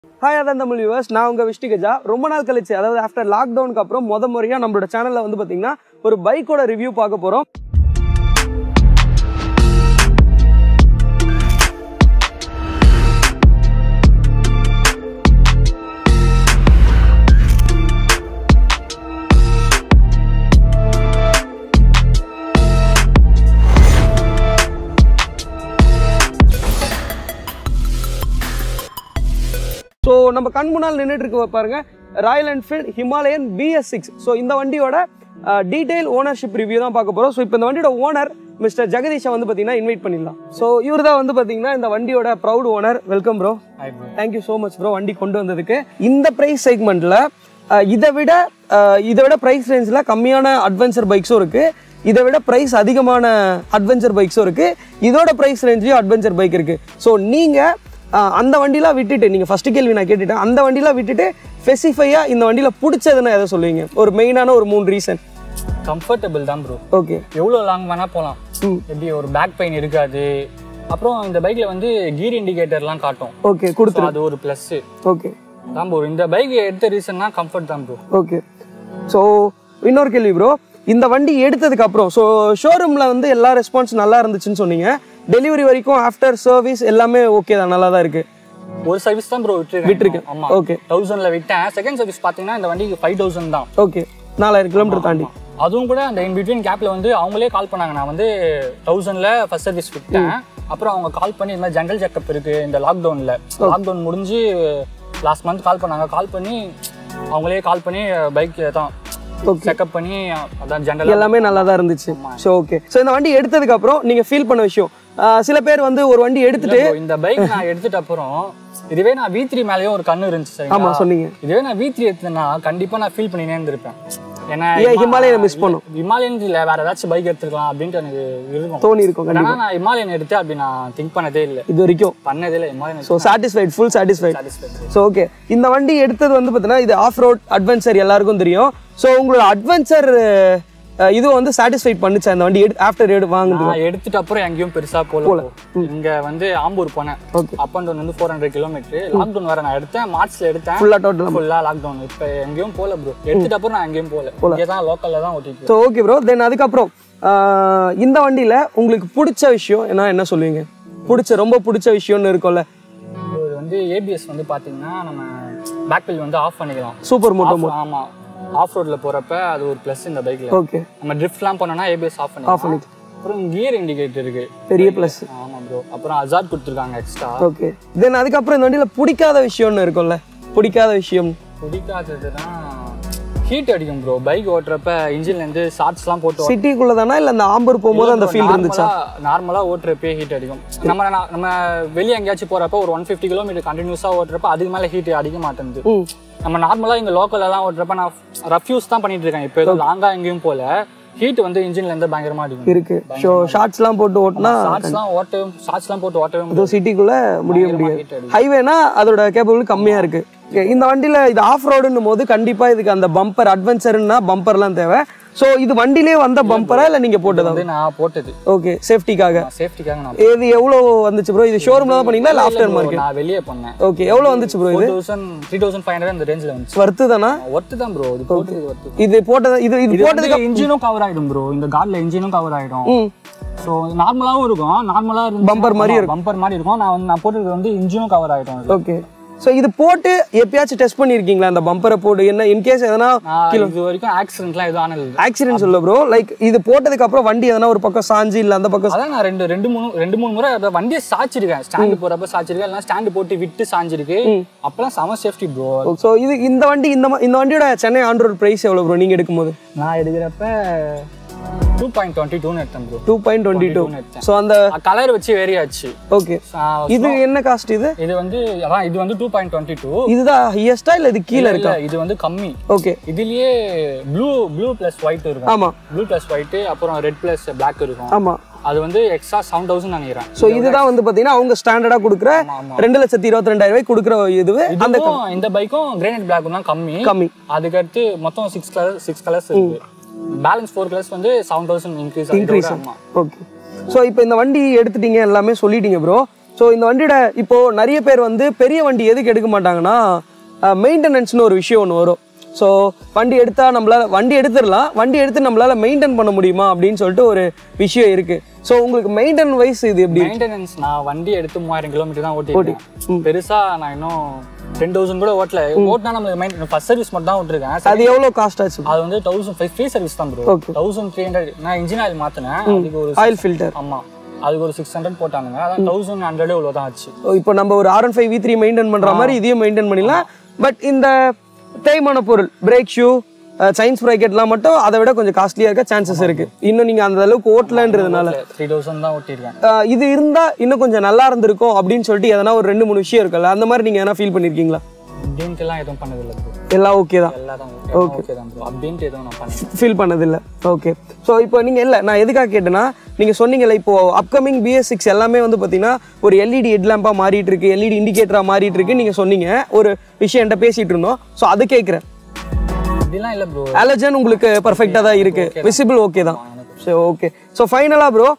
Hi அதான் Tamil viewers நான் உங்கள் விஷ்டி கஜா ரொம்ப நாள் கழிச்சு அதாவது ஆஃப்டர் லாக்டவுனுக்கு அப்புறம் முத முறையாக நம்மளோட சேனலில் வந்து பார்த்தீங்கன்னா ஒரு பைக்கோட ரிவ்யூ பார்க்க போகிறோம் ஸோ நம்ம கண் முன்னால் நின்றுட்டு இருக்க பாருங்க Royal Enfield Himalayan BS six so இந்த வண்டியோட டீடைல் ஓனர்ஷிப் ரிவ்யூ தான் பார்க்க போகிறோம் ஸோ இப்போ இந்த வண்டியோட ஓனர் மிஸ்டர் ஜெகதீஷை வந்து பார்த்தீங்கன்னா இன்வைட் பண்ணிடலாம் ஸோ இவர் தான் வந்து பார்த்தீங்கன்னா இந்த வண்டியோட proud owner welcome bro thank you so much bro வண்டி கொண்டு வந்ததுக்கு இந்த ப்ரைஸ் செக்மெண்ட்டில் இதை விட அஹ், இதை விட ப்ரைஸ் ரேஞ்சில் கம்மியான அட்வென்ச்சர் பைக்ஸும் இருக்குது இதை விட ப்ரைஸ் அதிகமான அட்வென்ச்சர் பைக்ஸும் இருக்குது இதோட ப்ரைஸ் ரேஞ்சிலும் அட்வென்ச்சர் பைக் இருக்குது ஸோ நீங்கள் ஆஹ் அந்த வண்டிலாம் விட்டுட்டு நீங்கள் ஃபர்ஸ்ட் கேள்வி நான் கேட்டுட்டேன் அந்த வண்டிலாம் விட்டுட்டு ஸ்பெசிஃபையாக இந்த வண்டியில் பிடிச்சதுன்னு எதை சொல்லுவீங்க ஒரு மெயினான ஒரு மூணு ரீசன் கம்ஃபர்டபுள் தான் ப்ரோ ஓகே எவ்வளோ லாங் வேணா போகலாம் எப்படி ஒரு பேக் பெயின் இருக்காது அப்புறம் இந்த பைக்ல வந்து கீர் இண்டிகேட்டர்லாம் காட்டும் ஓகே So, கொடுத்துரு அது ஒரு ப்ளஸ் ஓகே தான் ப்ரோ இந்த பைக் எடுத்த ரீசன்னா கம்ஃபர்ட் தான் ப்ரோ ஓகே ஸோ இன்னொரு கேள்வி ப்ரோ இந்த வண்டி எடுத்ததுக்கு அப்புறம் ஸோ ஷோரூமில் வந்து எல்லா ரெஸ்பான்ஸ் நல்லா இருந்துச்சுன்னு சொன்னீங்க டெலிவரி வரைக்கும் ஆஃப்டர் சர்வீஸ் எல்லாமே ஓகே தான் நல்லா தான் இருக்குது ஒரு சர்வீஸ் தான் ப்ரோ விட்டுருக்கேன் விட்டிருக்கேன். ஆமா Okay. தௌசண்ட்ல விட்டேன் செகண்ட் சர்வீஸ் பார்த்தீங்கன்னா இந்த வண்டிக்கு ஃபைவ் தௌசண்ட் தான் ஓகே நாலாயிரம் கிலோமீட்டர் தாண்டி அதுவும் கூட அந்த இன் பிட்வீன் கேப்ல வந்து அவங்களே கால் பண்ணாங்க நான் வந்து தௌசண்ட்ல ஃபர்ஸ்ட் சர்வீஸ் விட்டேன் அப்புறம் அவங்க கால் பண்ணி இந்த மாதிரி ஜென்ரல் செக்அப் இருக்கு இந்த லாக்டவுன்ல லாக்டவுன் முடிஞ்சு லாஸ்ட் மந்த் கால் பண்ணாங்க கால் பண்ணி அவங்களே கால் பண்ணி பைக் தான் Okay. செக்அப் பண்ணி அதான் ஜென்ரல் எல்லாமே நல்லா தான் இருந்துச்சு ஸோ ஓகே ஸோ இந்த வண்டி எடுத்ததுக்கு அப்புறம் நீங்கள் ஃபீல் பண்ண விஷயம் ஆஹ் சில பேர் வந்து ஒரு வண்டி எடுத்துட்டு இந்த பைக் நான் எடுத்துட்ட அப்புறம் இதுவே நான் வி த்ரீ மேலேயும் ஒரு கண்ணு இருந்துச்சு சரிங்களா? ஆமாம் சொன்னீங்க இதுவே நான் வி த்ரீ எடுத்தேன்னா கண்டிப்பா நான் ஃபீல் பண்ணினே இருந்திருப்பேன் ஏன்னா ஏன் ஹிமாலயன் மிஸ் பண்ணும் ஹிமாலயன் இல்ல வேற ஏதாச்சும் பைக் எடுத்துக்கலாம் அப்படின்ட்டு எனக்கு இருக்கும் தோணி இருக்கும் கண்டிப்பா ஆனா நான் ஹிமாலயன் எடுத்து அப்படி நான் திங்க் பண்ணதே இல்லை இது வரைக்கும் பண்ணதே இல்லை Himalayan so satisfied full satisfied satisfied. So okay இந்த வண்டி எடுத்தது வந்து பார்த்தீங்கன்னா இது ஆஃப் ரோட் அட்வென்ச்சர் எல்லாருக்கும் தெரியும் ஸோ உங்களோட அட்வென்ச்சர் இது வந்து சாட்டிஸ்ஃபைட் பண்ணுச்சா இந்த வண்டி எடு ஆஃப்டர் எடு வாங்குது நான் எடுத்துட்டு அப்புறம் எங்கேயும் பெருசா போல இங்க வந்து ஆம்பூர் போனேன் Okay. அப் அண்ட் டவுன் வந்து ஃபோர் ஹண்ட்ரட் கிலோமீட்டர் லாக்டவுன் வேற நான் எடுத்தேன் மார்ச்ல எடுத்தேன் ஃபுல்லாக டோட்டல் ஃபுல்லா லாக்டவுன் இப்ப எங்கேயும் போல ப்ரோ எடுத்துட்டு அப்புறம் நான் எங்கேயும் போல இங்கே தான் லோக்கல்ல தான் ஓட்டிட்டு ஸோ ஓகே ப்ரோ தென் அதுக்கப்புறம் ஆஹ் இந்த வண்டியில் உங்களுக்கு பிடிச்ச விஷயம் என்ன என்ன சொல்லுவீங்க பிடிச்ச ரொம்ப பிடிச்ச விஷயம்னு இருக்கும்ல இது வந்து ஏபிஎஸ் வந்து பாத்தீங்கன்னா நம்ம பேக் வீல் வந்து ஆஃப் பண்ணிக்கலாம் சூப்பர் மோட்டோ Off- ஆமா ஆஃப் ரோட்ல போறப்ப அது ஒரு ப்ளஸ் இந்த பைக்ல ஓகே நம்ம ட்ரிஃப்ட்லாம் பண்ணோம்னா ஏபிஎஸ் ஆஃப் பண்ணிக்கலாம் அப்புறம் கியர் இண்டிகேட்டர் இருக்கு பெரிய ப்ளஸ் ஆமா ப்ரோ அப்புறம் அசார் கொடுத்துருக்காங்க எக்ஸ்ட்ரா ஓகே தென் அதுக்கப்புறம் இந்த வண்டியில் பிடிக்காத விஷயம்னு இருக்கும்ல பிடிக்காத விஷயம் பிடிக்காததுன்னா ஹீட் அடிக்கும் ப்ரோ பைக் ஓட்டுறப்ப இன்ஜின்ல இருந்து ஷார்ட்ஸ்லாம் போட்டு சிட்டிக்குள்ள தானா இல்லை அந்த ஆம்பூர் போகும்போது அந்த ஃபீல் இருந்துச்சா நார்மலா ஓட்டுறப்பே ஹீட் அடிக்கும் நம்ம நா- நம்ம வெளியே எங்கேயாச்சும் போறப்ப ஒரு ஒன் ஃபிஃப்டி கிலோமீட்டர் கண்டினியூஸா ஓட்டுறப்ப அதுக்கு மேல ஹீட் அடிக்க மாட்டேங்குது ம் நம்ம நார்மலா இங்க லோக்கல்ல எல்லாம் ஓட்டுறப்ப நான் ரஃப் யூஸ் தான் பண்ணிட்டு இருக்கேன் இப்போ எதுவும் லாங்கா எங்கேயும் போல ஹீட் வந்து இன்ஜின்ல இருந்து பயங்கரமா அடிக்கும் இருக்கு ஸோ ஷார்ட்ஸ்லாம் போட்டு ஓட்டினா ஷார்ட்ஸ்லாம் ஓட்டவே ஷார்ட்ஸ்லாம் போட்டு ஓட்டவே முடியாது இது சிட்டிக்குள்ள முடிய முடியாது heat அடிக்கும். ஹைவேனா அதோட கேப்பபிள் கம்மியா இருக்கு Okay, இந்த வண்டியில இது ஆஃப் ரோடுன்னும் போது கண்டிப்பா இதுக்கு அந்த பம்பர் அட்வென்ச்சர்னா பம்பர்லாம் தேவை ஸோ இது வண்டியிலே வந்த பம்பரா இல்லை நீங்க போட்டதா வந்து நான் போட்டது ஓகே சேஃப்டிக்காக சேஃப்டிக்காக நான் இது எவ்வளோ வந்துச்சு ப்ரோ இது ஷோரூம்ல தான் பண்ணீங்களா இல்லை ஆஃப்டர் மார்க்கெட் நான் வெளியே பண்ணேன் ஓகே எவ்வளோ வந்துச்சு ப்ரோ இது four thousand three thousand five hundred அந்த ரேஞ்சில் வந்துச்சு ஒர்த்து தானா ஒர்த்து தான் ப்ரோ இது போட்டது ஒர்த்து இது போட்டது இது இது இது போட்டதுக்கு போட்டதுக்கு இன்ஜினும் கவர் ஆயிடும் ப்ரோ இந்த கார்ட்ல இன்ஜினும் கவர் ஆயிடும் ம் ஸோ நார்மலாவும் இருக்கும் நார்மலா Bumper மாதிரி பம்பர் மாதிரி இருக்கும் நான் வந்து நான் போட்டது வந்து இன்ஜினும் கவர் ஆயிடும் இது. ஓகே ஸோ இது போட்டு எப்பயாச்சும் டெஸ்ட் பண்ணியிருக்கீங்களா அந்த பம்பரை போட்டு என்ன இன்கேஸ் எதனா நான் இது வரைக்கும் ஆக்சிடென்ட்லாம் எதுவும் ஆனது இல்லை ஆக்சிடென்ட் சொல்ல ப்ரோ லைக் இது போட்டதுக்கு அப்புறம் வண்டி எதனா ஒரு பக்கம் சாஞ்சி இல்ல அந்த பக்கம் அதான் நான் ரெண்டு ரெண்டு மூணு ரெண்டு மூணு முறை அதை வண்டியை சாச்சிருக்கேன் ஸ்டாண்டு போறப்ப சாச்சிருக்கேன் இல்லைன்னா ஸ்டாண்டு போட்டு விட்டு சாஞ்சிருக்கு அப்பெல்லாம் செம சேஃப்டி ப்ரோ ஸோ இது இந்த வண்டி இந்த ம- இந்த வண்டியோட சென்னை ஆண்ட்ரோட் பிரைஸ் எவ்வளோ ப்ரோ நீங்க எடுக்கும்போது நான் எடுக்கிறப்ப டூ பாயிண்ட் டுவெண்ட்டி டூன்னு எடுத்தேன் bro two point twenty two எடுத்தேன் ஸோ அந்த கலர் வச்சு வேரி ஆச்சு ஓகே இது என்ன காஸ்ட் இது இது வந்து அதான் இது வந்து டூ பாயிண்ட் டுவெண்ட்டி டூ இதுதான் ஹையஸ்டா இல்ல இது கீழே இருக்கா இது வந்து கம்மி ஓகே இதுலயே ப்ளூ ப்ளூ பிளஸ் ஒயிட் இருக்கும் ஆமா ப்ளூ பிளஸ் ஒயிட் அப்புறம் ரெட் பிளஸ் பிளாக் இருக்கும் ஆமா அது வந்து எக்ஸ்ட்ரா செவன் தௌசண்ட் நினைக்கிறேன் ஸோ இதுதான் வந்து பாத்தீங்கன்னா அவங்க ஸ்டாண்டர்டா கொடுக்குற ரெண்டு லட்சத்தி இருபத்தி ரெண்டாயிரம் ரூபாய் கொடுக்குற இதுவே அந்த இதுவும் இந்த பைக்கும் கிரேனைட் பிளாக் தான் கம்மி கம்மி அதுக்கடுத்து மொத்தம் சிக்ஸ் கலர் சிக்ஸ் கலர்ஸ் இருக்கு பேலன்ஸ் ஃபோர் கலர்ஸ் வந்து செவன் தௌசண்ட் இன்க்ரீஸ் இன்க்ரீஸ் ஆமா ஓகே ஸோ இப்போ இந்த வண்டி எடுத்துட்டீங்க எல்லாமே சொல்லிட்டீங்க ப்ரோ ஸோ இந்த வண்டியோட இப்போ நிறைய பேர் வந்து பெரிய வண்டி எதுக்கு எடுக்க மாட்டாங்கன்னா மெயின்டெனன்ஸ்னு ஒரு விஷயம் ஒன்று வரும் ஸோ வண்டி எடுத்தா நம்மளால வண்டி எடுத்துடலாம் வண்டி எடுத்து நம்மளால மெயின்டைன் பண்ண முடியுமா அப்படின்னு சொல்லிட்டு ஒரு விஷயம் இருக்கு ஸோ உங்களுக்கு மெயின்டைன் வைஸ் இது எப்படி மெயின்டெனன்ஸ் நான் வண்டி எடுத்து மூவாயிரம் கிலோமீட்டர் தான் ஓட்டிருக்கேன் பெருசா நான் இன்னும் டென் தௌசண்ட் கூட ஓட்டல ஓட்டினா நம்ம மெயின் ஃபர்ஸ்ட் சர்வீஸ் மட்டும் தான் ஓட்டிருக்கேன் அது எவ்வளோ காஸ்ட் ஆச்சு அது வந்து தௌசண்ட் ஃபைவ் ஃப்ரீ சர்வீஸ் தான் bro Okay. Thousand three hundred நான் இன்ஜின் ஆயில் மாத்தினேன் அதுக்கு ஒரு ஆயில் ஃபில்டர் ஆமா அதுக்கு ஒரு சிக்ஸ் ஹண்ட்ரட் போட்டாங்க அதான் தௌசண்ட் ஹண்ட்ரட் இவ்வளோ தான் ஆச்சு இப்போ நம்ம ஒரு R one five V three maintain பண்ற மாதிரி இதையும் மெயின்டைன் பண்ணிடலாம் பட் இந்த தேய்மான பொருள் பிரேக் ஷூ சயின்ஸ் ப்ராக்கெட்லாம் மட்டும் அதை விட கொஞ்சம் காஸ்ட்லியாக இருக்க சான்சஸ் இருக்கு இன்னும் நீங்க அந்த அளவுக்கு ஓட்டலன்றதுனால த்ரீ தௌசண்ட் தான் ஓட்டியிருக்கேன் அஹ் இது இருந்தா இன்னும் கொஞ்சம் நல்லா இருந்திருக்கும் அப்படின்னு சொல்லிட்டு எதனா ஒரு ரெண்டு மூணு விஷயம் இருக்குல்ல அந்த மாதிரி நீங்க எதனா ஃபீல் பண்ணிருக்கீங்களா அப்படின்ட்டுலாம் எதுவும் பண்ணதில்லை ப்ரோ எல்லாம் ஓகே தான் எல்லாம் தான் ஓகே தான் ப்ரோ அப்படின்ட்டு எதுவும் நான் பண்ணேன் ஃபீல் பண்ணதில்ல ஓகே ஸோ இப்போ நீங்கள் இல்லை நான் எதுக்காக கேட்டேன்னா நீங்கள் சொன்னீங்கல்ல இப்போ அப்கமிங் பிஎஸ் சிக்ஸ் எல்லாமே வந்து பார்த்தீங்கன்னா ஒரு எல்இடி ஹெட்லாம்பாக மாறிட்டு இருக்கு எல்இடி இண்டிகேட்டராக மாறிட்டு இருக்கு நீங்கள் சொன்னீங்க ஒரு விஷயம் என்கிட்ட பேசிட்டு இருந்தோம் ஸோ அது கேட்குறேன் அப்படிலாம் இல்லை ப்ரோ அலர்ஜன் உங்களுக்கு பர்ஃபெக்டாக தான் இருக்கு விசிபிள் ஓகே தான் சரி ஓகே ஸோ ஃபைனலாக ப்ரோ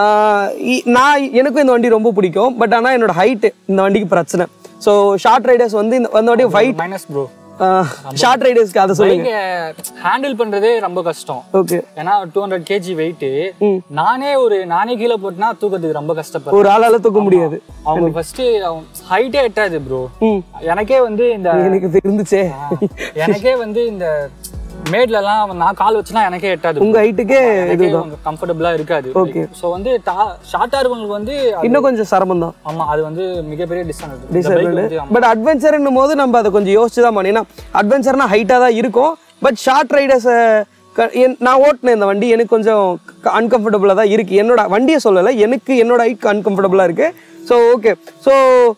நான் எனக்கும் இந்த வண்டி ரொம்ப பிடிக்கும் பட் ஆனால் என்னோட ஹைட்டு இந்த வண்டிக்கு பிரச்சனை ஸோ ஷார்ட் ரைடர்ஸ் வந்து இந்த அந்த வண்டி ஃபைட் மைனஸ் ப்ரோ ஷார்ட் ரைடர்ஸ்க்கு அதை சொல்லுங்க பைக்கை ஹேண்டில் பண்றதே ரொம்ப கஷ்டம் ஓகே ஏன்னா டூ ஹண்ட்ரட் கேஜி வெயிட் நானே ஒரு நானே கீழே போட்டுனா தூக்கத்துக்கு ரொம்ப கஷ்டப்படுறேன் ஒரு ஆளால தூக்க முடியாது அவங்க ஃபர்ஸ்ட் ஹைட்டே எட்டாது ப்ரோ ம் எனக்கே வந்து இந்த எனக்கு இது இருந்துச்சே எனக்கே வந்து இந்த மேட்ல எல்லாம் நான் கால் வச்சுனா எனக்கே எட்டாது உங்க ஹைட்டுக்கே எனக்கே கம்ஃபர்டபுளா இருக்காது Okay. சோ வந்து ஷார்ட்டா இருக்கவங்களுக்கு வந்து அது- இன்னும் கொஞ்சம் சிரமம் தான் ஆமா அது வந்து மிகப்பெரிய டிஸ்அட்வான்டேஜ் பட் அட்வென்ச்சர்னும் போது நம்ம அதை கொஞ்சம் யோசிச்சு தான் பண்ணி ஏன்னா அட்வென்ச்சர்னா ஹைட்டாக தான் இருக்கும் பட் ஷார்ட் ரைடர்ஸை நான் ஓட்டினேன் இந்த வண்டி எனக்கு கொஞ்சம் அன்கம்ஃபர்டபுளாக தான் இருக்கு என்னோட வண்டியை சொல்லலை எனக்கு என்னோட ஹைட்க்கு அன்கம்ஃபர்டபுளாக இருக்கு ஸோ ஓகே ஸோ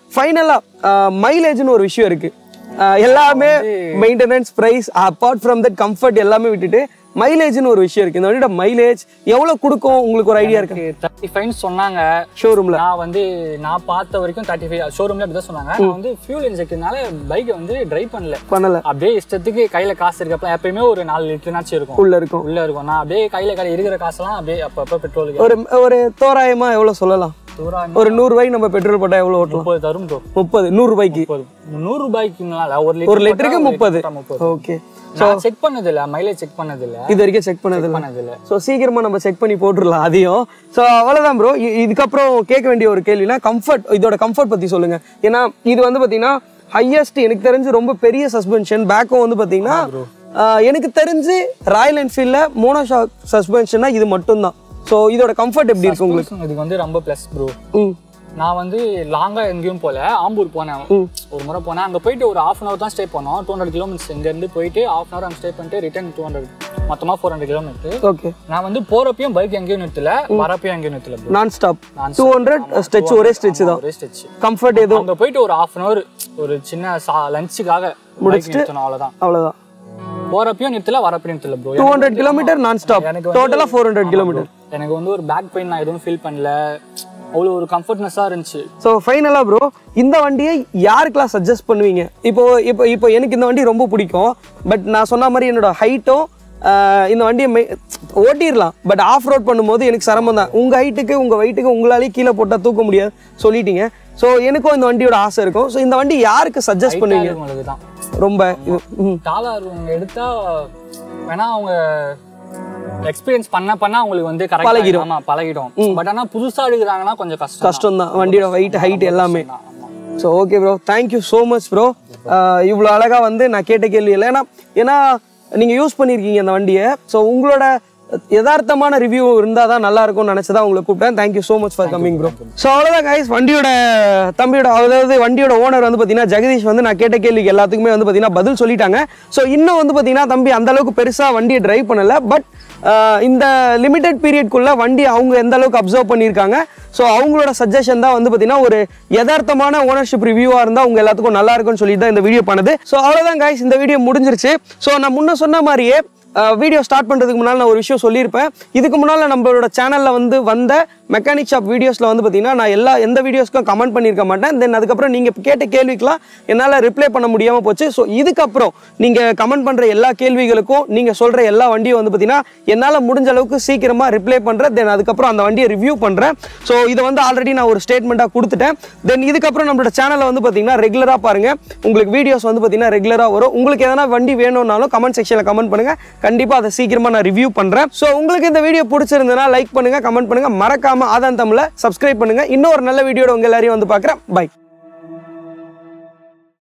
ஃபைனலாக மைலேஜ்னு ஒரு விஷயம் இருக்கு அஹ் எல்லாமே maintenance price apart from that comfort எல்லாமே விட்டுட்டு மைலேஜ்னு ஒரு விஷயம் இருக்கு இந்த வண்டியோட மைலேஜ் எவ்வளோ கொடுக்கும் உங்களுக்கு ஒரு ஐடியா இருக்கு தேர்ட்டி ஃபைவ் சொன்னாங்க ஷோரூமில் நான் வந்து நான் பார்த்த வரைக்கும் தேர்ட்டி ஃபைவ் ஷோரூம்ல அப்படிதான் சொன்னாங்க நான் வந்து ஃபியூல் இன்ஜெக்ட்னால பைக்கை வந்து டிரைவ் பண்ணல பண்ணலை அப்படியே இஷ்டத்துக்கு கையில காசு இருக்கப்ப எப்பயுமே ஒரு நாலு லிட்டர்னாச்சும் இருக்கும் உள்ள இருக்கும் உள்ள இருக்கும் நான் அப்படியே கையில கையில இருக்கிற காசெல்லாம் அப்படியே அப்பப்ப பெட்ரோலுக்கு ஒரு ஒரு தோராயமா எவ்வளவு சொல்லலாம் தூரம் ஒரு நூறு ரூபாய்க்கு நம்ம பெட்ரோல் போட்டா எவ்வளவு ஓட்டலாம் முப்பது தரும் ப்ரோ முப்பது நூறு ரூபாய்க்கு முப்பது நூறு ரூபாய்க்குனால ஒரு ஒரு லிட்டர் லிட்டருக்கு முப்பது முப்பது ஓகே நான் செக் பண்ணது இல்ல மைலேஜ் செக் பண்ணது இல்ல இது வரைக்கும் செக் பண்ணது இல்ல பண்ணது இல்ல ஸோ சீக்கிரமா நம்ம செக் பண்ணி போட்டுடலாம் அதையும் ஸோ அவ்வளோதான் ப்ரோ இதுக்கப்புறம் கேட்க வேண்டிய ஒரு கேள்வினா கம்ஃபர்ட் இதோட கம்ஃபர்ட் பத்தி சொல்லுங்க ஏன்னா இது வந்து பாத்தீங்கன்னா ஹையஸ்ட் எனக்கு தெரிஞ்சு ரொம்ப பெரிய சஸ்பென்ஷன் பேக்கும் வந்து பாத்தீங்கன்னா ஆஹ், எனக்கு தெரிஞ்சு ராயல் என்ஃபீல்ட்ல மோனோஷாக் சஸ்பென்ஷனா இது மட்டும்தான் ஸோ இதோட கம்ஃபர்ட் எப்படி இருக்கு உங்களுக்கு இதுக்கு வந்து ரொம்ப ப்ளஸ் ப்ரோ ம் நான் வந்து லாங்கா எங்கேயும் போல ஆம்பூர் போனேன் ஒரு முறை போனேன் அங்க போயிட்டு ஒரு ஹாஃப் அன் அவர் தான் ஸ்டே பண்ணோம் டூ ஹண்ட்ரட் கிலோமீட்டர்ஸ் இங்க இருந்து போயிட்டு ஹாஃப் அன் அவர் அங்கே ஸ்டே பண்ணிட்டு ரிட்டர்ன் டூ ஹண்ட்ரட் மொத்தமா ஃபோர் ஹண்ட்ரட் கிலோமீட்டர் ஓகே நான் வந்து போறப்பையும் பைக் எங்கேயும் நிறுத்தல வரப்பையும் எங்கேயும் நிறுத்தல bro. நான் ஸ்டாப் டூ ஹண்ட்ரட் ஸ்ட்ரெச் ஒரே ஸ்ட்ரெச் தான் ஒரே ஸ்டெச் கம்ஃபர்ட் எதுவும் அங்க போயிட்டு ஒரு ஹாஃப் அன் அவர் ஒரு சின்ன லஞ்சுக்காக முடிச்சுட்டு நிறுத்தணும் அவ்வளவுதான் அவ்வளோதான் போறப்பையும் நிறுத்தல வரப்பையும் நிறுத்தல ப்ரோ டூ ஹண்ட்ரட் கிலோமீட்டர் நான் ஸ்டாப் எனக்கு வந்து- டோட்டலாக ஃபோர் ஹண்ட்ரட் கிலோமீட்டர் எனக்கு வந்து ஒரு பேக் பெயின் நான் எதுவும் ஃபீல் பண்ணல அவ்வளோ ஒரு கம்ஃபர்ட்னஸா இருந்துச்சு ஸோ ஃபைனலாக ப்ரோ இந்த வண்டியை யாருக்கெல்லாம் சஜஸ்ட் பண்ணுவீங்க இப்போ இப்போ இப்போ எனக்கு இந்த வண்டி ரொம்ப பிடிக்கும் பட் நான் சொன்ன மாதிரி என்னோட ஹைட்டும் இந்த வண்டியை மெ- ஓட்டிடலாம் பட் ஆஃப் ரோட் பண்ணும்போது எனக்கு சிரமம் தான் உங்கள் ஹைட்டுக்கு உங்கள் வெயிட்டுக்கு உங்களாலேயே கீழே போட்டால் தூக்க முடியாது சொல்லிட்டீங்க ஸோ எனக்கும் இந்த வண்டியோட ஆசை இருக்கும் ஸோ இந்த வண்டி யாருக்கு சஜஸ்ட் பண்ணுவீங்க உங்களுக்கு தான் ரொம்ப இது ம் டாலா இருக்கவங்க எடுத்தா வேணா அவங்க எக்ஸ்பீரியன்ஸ் பண்ண பண்ண அவங்களுக்கு வந்து கரெக்ட் பழகிடும். ஆமா பழகிடும் பட் ஆனா புதுசா எடுக்கிறாங்கன்னா கொஞ்சம் கஷ்டம் கஷ்டம் தான் வண்டியோட வெயிட் ஹைட் எல்லாமே தான். ஆமா. So okay bro thank you so much bro இவ்வளோ அழகாக வந்து நான் கேட்ட கேள்வி இல்லை ஏன்னா ஏன்னா நீங்கள் யூஸ் பண்ணியிருக்கீங்க அந்த வண்டியை ஸோ உங்களோட யதார்த்தமான ரிவ்யூ இருந்தால் தான் நல்லா இருக்கும்னு நினச்சி தான் உங்களை கூப்பிட்டேன் thank you so much for coming bro so அவ்வளோதான் கைஸ் வண்டியோட தம்பியோட அதாவது வண்டியோட ஓனர் வந்து பார்த்தீங்கன்னா ஜெகதீஷ் வந்து நான் கேட்ட கேள்விக்கு எல்லாத்துக்குமே வந்து பார்த்தீங்கன்னா பதில் சொல்லிட்டாங்க ஸோ இன்னும் வந்து பார்த்தீங்கன்னா தம்பி அந்த அளவுக்கு பெருசாக வண்டியை டிரைவ் பண்ணல பட் இந்த லிமிடெட் பீரியட்குள்ள வண்டி அவங்க எந்த அளவுக்கு அப்சர்வ் பண்ணியிருக்காங்க ஸோ அவங்களோட சஜஷன் தான் வந்து பார்த்தீங்கன்னா ஒரு யதார்த்தமான ஓனர்ஷிப் ரிவ்யூவாக இருந்தால் உங்க எல்லாத்துக்கும் நல்லா இருக்கும்னு சொல்லிட்டு தான் இந்த வீடியோ பண்ணது ஸோ அவ்வளோதான் guys இந்த வீடியோ முடிஞ்சிருச்சு ஸோ நான் முன்ன சொன்ன மாதிரியே வீடியோ ஸ்டார்ட் பண்ணுறதுக்கு முன்னால் நான் ஒரு விஷயம் சொல்லியிருப்பேன் இதுக்கு முன்னால் நம்மளோட சேனலில் வந்து வந்த மெக்கானிக் ஷாப் வீடியோஸில் வந்து பார்த்தீங்கன்னா நான் எல்லா எந்த வீடியோஸ்க்கும் கமெண்ட் பண்ணியிருக்க மாட்டேன் தென் அதுக்கப்புறம் நீங்கள் கேட்ட கேள்விக்கெலாம் என்னால் ரிப்ளை பண்ண முடியாமல் போச்சு ஸோ இதுக்கப்புறம் நீங்கள் கமெண்ட் பண்ணுற எல்லா கேள்விகளுக்கும் நீங்கள் சொல்கிற எல்லா வண்டியும் வந்து பார்த்தீங்கன்னா என்னால் முடிஞ்ச அளவுக்கு சீக்கிரமாக ரிப்ளை பண்ணுறேன் தென் அதுக்கப்புறம் அந்த வண்டியை ரிவ்யூ பண்ணுறேன் ஸோ இதை வந்து ஆல்ரெடி நான் ஒரு ஸ்டேட்மெண்ட்டாக கொடுத்துட்டேன் தென் இதுக்கப்புறம் நம்மளோட சேனலை வந்து பார்த்தீங்கன்னா ரெகுலராக பாருங்கள் உங்களுக்கு வீடியோஸ் வந்து பார்த்தீங்கன்னா ரெகுலராக வரும் உங்களுக்கு எதனா வண்டி வேணும்னாலும் கமெண்ட் செக்ஷனில் கமெண்ட் பண்ணுங்கள் கண்டிப்பாக அதை சீக்கிரமாக நான் ரிவ்யூ பண்ணுறேன் ஸோ உங்களுக்கு இந்த வீடியோ பிடிச்சிருந்ததுன்னா லைக் பண்ணுங்கள் கமெண்ட் பண்ணுங்கள் மறக்காமல் ஆதான் தமிழை சப்ஸ்கிரைப் பண்ணுங்கள் இன்னொரு நல்ல வீடியோட உங்கள் எல்லாரையும் வந்து பார்க்குறேன் பை